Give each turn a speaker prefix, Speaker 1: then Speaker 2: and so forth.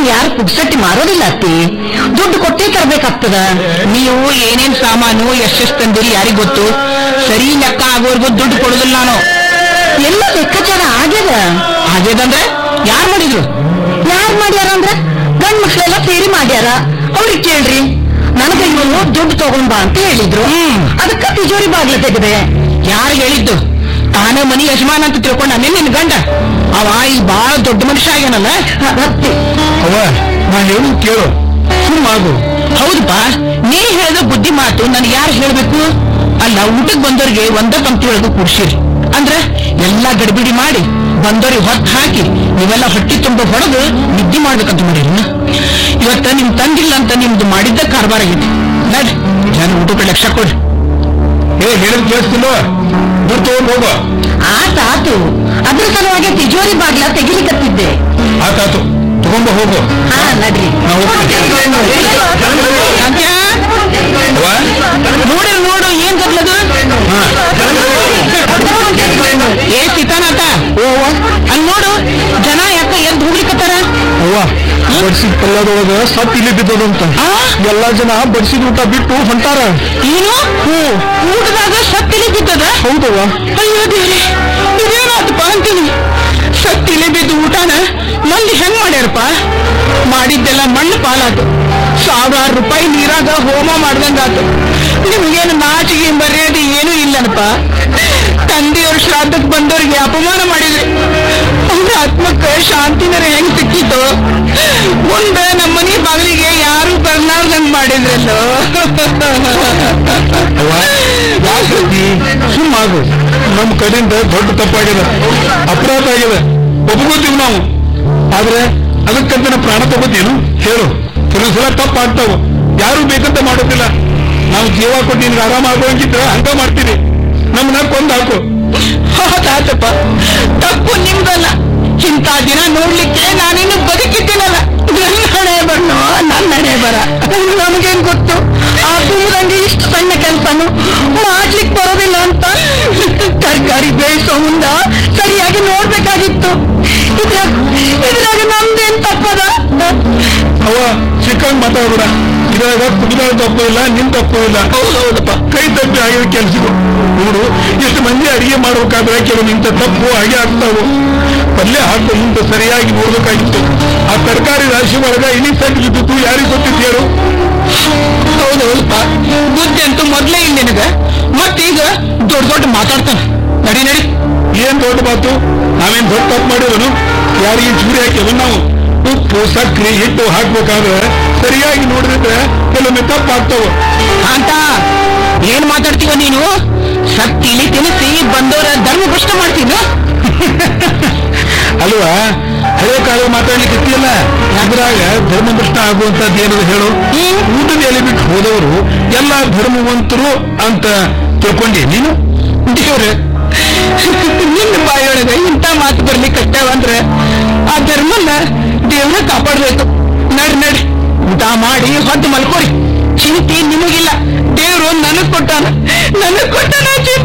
Speaker 1: ಯಾರು ಪುಗ್ಸಟ್ಟಿ ಮಾರೋದಿಲ್ಲ ಅತ್ತಿ ದುಡ್ಡು ಕೊಟ್ಟೇ ತರಬೇಕಾಗ್ತದ
Speaker 2: ನೀವು ಏನೇನ್ ಸಾಮಾನು ಎಷ್ಟೆಷ್ಟು ತಂದಿರಿ ಯಾರಿಗ್ ಗೊತ್ತು ಸರಿ ಲೆಕ್ಕ ಆಗೋರ್ಗು ದುಡ್ಡು ಕೊಡುದಿಲ್ಲ ನಾನು
Speaker 1: ಎಲ್ಲ ಲೆಕ್ಕಾಚಾರ ಆಗ್ಯದ
Speaker 2: ಹಾಗೇದಂದ್ರೆ ಯಾರು ಮಾಡಿದ್ರು
Speaker 1: ಯಾರ್ ಮಾಡ್ಯಾರ ಅಂದ್ರ ಗಂಡ್ ಮಕ್ಳೆಲ್ಲ ಸೇರಿ ಮಾಡ್ಯಾರ ಅವ್ರಿಗೆ ಕೇಳ್ರಿ ನನಗ ಇವರು ದುಡ್ಡು ತಗೊಂಡ್ ಬಾ ಅಂತ ಹೇಳಿದ್ರು
Speaker 2: ಹ್ಮ್.
Speaker 1: ಅದಕ್ಕ ತಿಜೋರಿ ಬಾಗ್ಲ ತೆಗೆದೆ
Speaker 2: ಯಾರು ಹೇಳಿದ್ದು ತಾನೇ ಮನಿ ಯಜಮಾನ ಅಂತ ತಿಳ್ಕೊಂಡ ನಿನ್ನ ಗಂಡ ಅವ ಈ ಬಾಳ ದೊಡ್ಡ ಮನುಷ್ಯ ಆಗ್ಯಾನಲ್ಲ
Speaker 1: ಅತ್ತಿ
Speaker 3: ಅವ ನಾ ಹೇಳು ಕೇಳು ಸುಮ್ಮಾಗು
Speaker 2: ಹೌದಪ್ಪ ನೀ ಹೇಳಿದ ಬುದ್ಧಿ ಮಾತು ನನಗೆ ಯಾರು ಹೇಳ್ಬೇಕು ಅಲ್ಲ ಊಟಕ್ಕೆ ಬಂದವ್ರಿಗೆ ಒಂದ ಪಂಕ್ತಿ ಒಳಗೆ ಕೂಡ್ಸಿರಿ ಅಂದ್ರೆ ಎಲ್ಲಾ ಗಡಿಬಿಡಿ ಮಾಡಿ ಬಂದವ್ರಿಗೆ ಹೊತ್ತು ಹಾಕಿ ನೀವೆಲ್ಲ ಹೊಟ್ಟಿ ತುಂಬ ಹೊಡೆದು ನಿದ್ದೆ ಮಾಡ್ಬೇಕಂತ ಮಾಡಿರಿ ಇವತ್ತ ನಿಮ್ ತಂದಿಲ್ಲ ಅಂತ ನಿಮ್ದು ಮಾಡಿದ್ದ ಕಾರ್ಬಾರ್ ಆಗೈತಿ ನಡ್ ಜನ ಊಟಕ್ಕೆ ಲಕ್ಷ ಕೊಡ್ರಿ
Speaker 3: ಏ ಹೇಳಿದ್ ಕೇಳಿಸ್ತಿಲ್ವ ದುಡ್ಡು ತಗೊಂಡ್ ಹೋಗು
Speaker 1: ಆತ ಆತು ಅದ್ರ ಸಲುವಾಗಿ ತಿಜೋರಿ ಬಾಗ್ಲ ತೆಗಿಲಿಕತ್ತಿದ್ದೆ
Speaker 3: ಆತಾತು ತಗೊಂಬ ಹೋಗು
Speaker 1: ಹಾ ನಡ್ರಿ
Speaker 3: ನಾವು
Speaker 2: ಸಂಖ್ಯಾ
Speaker 3: ಅವ್ವ
Speaker 2: ನೋಡಿರ ನೋಡು ಏನ್ ಗದ್ಲದು
Speaker 3: ಹಾ
Speaker 2: ಏ ಸೀತಾನಾಥ ಅಲ್ಲಿ ನೋಡು ಜನ ಯಾಕ ಎದ್ದು ಹೋಗ್ಲಿಕತ್ತಾರ
Speaker 3: ಅವ್ವ ಬಡ್ಸಿದ ಪಲ್ಯದೊಳಗ ಸತ್ ಇಲ್ಲಿ ಬಿದ್ದದಂತ
Speaker 2: ಆ?
Speaker 3: ಎಲ್ಲಾ ಜನ ಬಡ್ಸಿದ ಊಟ ಬಿಟ್ಟು ಹೊಂಟಾರ
Speaker 2: ಏನು ಊಟದಾಗ ಸತ್ತಿಲಿ ಬಿದ್ದದ
Speaker 3: ಹೌದವ್ವ
Speaker 2: ಅಯ್ಯೋ ದೇವ್ರೆ ಇದೇನಾತಪ್ಪ ಅಂತೀನಿ ಸತ್ತಿಲಿ ಬಿದ್ದು ಊಟನ ಮಂದಿ ಹೆಂಗ್ ಮಾಡ್ಯಾರಪ್ಪ ಮಾಡಿದ್ದೆಲ್ಲ ಮಣ್ಣು ಪಾಲಾತು ಸಾವಿರಾರು ರೂಪಾಯಿ ನೀರಾಗ ಹೋಮ ಮಾಡ್ದಂಗಾತು ನಿಮ್ಗೇನು ನಾಚಿಗೆ ಮರ್ಯಾದೆ ಏನೂ ಇಲ್ಲನಪ್ಪ ತಂದೆಯವ್ರ ಶ್ರಾದ್ದಕ್ಕೆ ಬಂದವ್ರಿಗೆ ಅಪಮಾನ ಮಾಡಿದ್ರಿ ಅವ್ರ ಆತ್ಮಕ್ಕೆ ಶಾಂತಿನರ ಹೆಂಗ್ ಸಿಕ್ಕಿತ್ತು ಮುಂದೆ ನಮ್ಮ ಮನೆ ಬಾಗಿಲಿಗೆ ಯಾರು ಬರ್ಲಾರ್ದಂಗ್ ಮಾಡಿದ್ರಲ್ಲೋ
Speaker 3: ಅವ್ವ ಯಾಕಂತಿ ಸುಮ್ಮಾಗು ನಮ್ ಕಡೆಯಿಂದ ದೊಡ್ಡ ತಪ್ಪಾಗಿದೆ ಅಪರಾಧ ಆಗಿದೆ ಒಪ್ಕೋತೀವಿ ನಾವು ಆದ್ರೆ ಅದಕ್ಕಂತ ನಾವು ಪ್ರಾಣ ತಗೋತೀನು ಹೇಳು ಕೆಲವೊಂದ್ಸಲ ತಪ್ಪಾಗ್ತಾವ ಯಾರು ಬೇಕಂತ ಮಾಡೋದಿಲ್ಲ ನಾವು ಜೀವ ಕೊಟ್ಟು ನಿನ್ಗೆ ಆರಾಮ ಆಗೋಂಗಿದ್ರೆ ಹಂಗ ಮಾಡ್ತೀವಿ ನಮ್ಮನ್ನ ಕೊಂದು ಹಾಕು
Speaker 2: ಹೌದಾತಪ್ಪ ತಪ್ಪು ನಿಮ್ದಲ್ಲ ಇಂಥ ದಿನ ನೋಡ್ಲಿಕ್ಕೆ ನಾನಿನ್ನು ಬದುಕಿದ್ದೀನಲ್ಲ ನನ್ನ ಹಣೆ ಬಣ್ಣು ನನ್ನ ಹಣೆ ಬರ
Speaker 1: ನಮಗೇನ್ ಗೊತ್ತು ಆ ತುಂಬದಂಗೆ ಇಷ್ಟು ಸಣ್ಣ ಕೆಲಸನು ಮಾಡ್ಲಿಕ್ ಬರೋದಿಲ್ಲ ಅಂತ ತರಕಾರಿ ಬೇಯಿಸೋ ಮುಂದ ಸರಿಯಾಗಿ ನೋಡ್ಬೇಕಾಗಿತ್ತು ಇದ್ರಾಗ ಇದ್ರಾಗ ನಮ್ದೇನ್ ತಪ್ಪದ
Speaker 3: ಅವ ಚಿಕ್ಕಂಗ್ ಮಾತಾಡ್ಬೇಡ ಇದ್ರಾಗ ಕುಡಿದಾಳ ತಪ್ಪು ಇಲ್ಲ ನಿನ್ ತಪ್ಪು ಇಲ್ಲ ಹೌದಪ್ಪ ಕೈ ತಪ್ಪಿ ಆಗಿರೋ ಕೆಲ್ಸಗಳು ನೋಡು ಎಷ್ಟು ಮಂದಿ ಅಡಿಗೆ ಮಾಡ್ಬೇಕಾದ್ರೆ ಕೆಲವು ಇಂಥ ತಪ್ಪು ಹಾಗೆ ಆಗ್ತಾವು ಪಲ್ಯ ಹಾಕೋ ಮುಂದೆ ಸರಿಯಾಗಿ ನೋಡ್ಬೇಕಾಗಿತ್ತು ಆ ತರಕಾರಿ ರಾಶಿ ಒಳಗ ಇಳಿ ಸೆಟ್ ಬಿದ್ದಿತ್ತು ಯಾರಿಗೆ ಗೊತ್ತಿತ್ತು ಹೇಳು
Speaker 2: ಹೌದೌದಪ್ಪ ಬುದ್ಧಿ ಅಂತೂ ಮೊದ್ಲೇ ಇಲ್ಲ ನಿನಗ ಮತ್ತೀಗ ದೊಡ್ಡ ದೊಡ್ಡ ಮಾತಾಡ್ತಾನೆ ನಡಿ ನಡಿ
Speaker 3: ಏನ್ ದೊಡ್ಡ ಮಾತು ನಾವೇನ್ ದೊಡ್ಡ ತಪ್ಪು ಮಾಡಿರೋನು ಯಾರಿಗೆ ಚೂರಿ ಹಾಕಿದ್ರು ನಾವು ಉಪ್ಪು ಸಕ್ಕರೆ ಹಿಟ್ಟು ಹಾಕ್ಬೇಕಾದ್ರೆ ಸರಿಯಾಗಿ ನೋಡಿದ್ರೆ ಕೆಲವೊಮ್ಮೆ ತಪ್ಪು ಆಗ್ತಾವ
Speaker 2: ಅಂತ ಏನ್ ಮಾತಾಡ್ತೀವ ನೀನು ಸತ್ತಿಲಿ ತಿನಿಸಿ ಬಂದವರ ಧರ್ಮ ಭ್ರಷ್ಟ ಮಾಡ್ತೀನಿ
Speaker 3: ಅಲ್ವಾ ಹಳೆ ಕಾಲ ಮಾತಾಡ್ಲಿಕ್ಕೆ ಇತ್ತಿಯಲ್ಲ ಅದ್ರಾಗ ಧರ್ಮಭ್ರಷ್ಟ ಆಗುವಂತದ್ದು ಏನದು ಹೇಳು ಊಟದ ಎಲೆ ಬಿಟ್ಟು ಹೋದವರು ಎಲ್ಲ ಧರ್ಮವಂತರು ಅಂತ ತಿಳ್ಕೊಂಡಿ ನೀನು
Speaker 2: ದೇವ್ರೆ ನಿನ್ನ ಬಾಯೊಳಗೆ ಇಂಥ ಮಾತು ಬರ್ಲಿಕ್ಕೆ ಅಂದ್ರೆ ಆ ಧರ್ಮನ ದೇವ್ರ ಕಾಪಾಡ್ಬೇಕು ನಡಿ ನಡಿ ಊಟ ಮಾಡಿ ಹೊದ್ದು ಮಲ್ಕೋರಿ ಚಿಂತೆ ನಿಮಗಿಲ್ಲ ದೇವ್ರು ನನಗ್ ಕೊಟ್ಟಾನ ನನಗ್ ಕೊಟ್ಟಾನ ಚಿಂತೆ